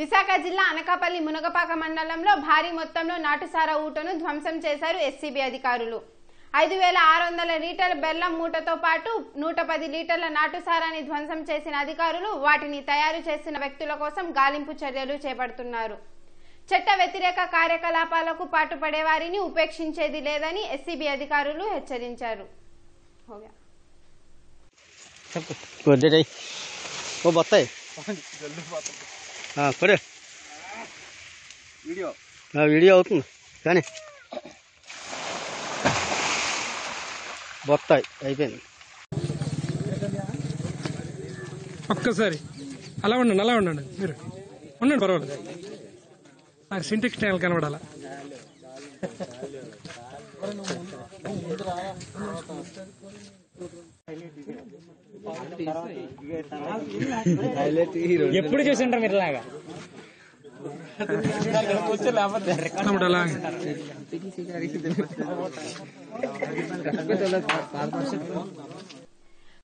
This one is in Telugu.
విశాఖ జిల్లా అనకాపల్లి మునగపాక మండలంలో భారీ మొత్తంలో నాటుసారా ఊటను ధ్వంసం చేశారు ఎస్సీబీ అధికారులు ఐదు వేల ఆరు వందల లీటర్ల బెల్లం మూటతో పాటు నూట పది లీటర్ల నాటుసారాన్ని ధ్వంసం చేసిన అధికారులు వాటిని తయారు చేసిన వ్యక్తుల కోసం గాలింపు చర్యలు చేపడుతున్నారు చట్ట వ్యతిరేక కార్యకలాపాలకు పాటుపడే వారిని ఉపేక్షించేది లేదని ఎస్సీబీ అధికారులు హెచ్చరించారు హోగా. కొద్ది రే ఓ బత్తాయి కొడే వీడియో వీడియో అవుతుంది కానీ బొత్తాయి అయిపోయింది ఒక్కసారి అలా ఉండండి అలా ఉండండి మీరు ఉండండి పర్వాలేదు నాకు సింటెక్స్ ట్యాంక్ కనబడాలా ఎప్పుడు చూసి ఉంటారు మీరు ఇలాగా కనబడు అలాగే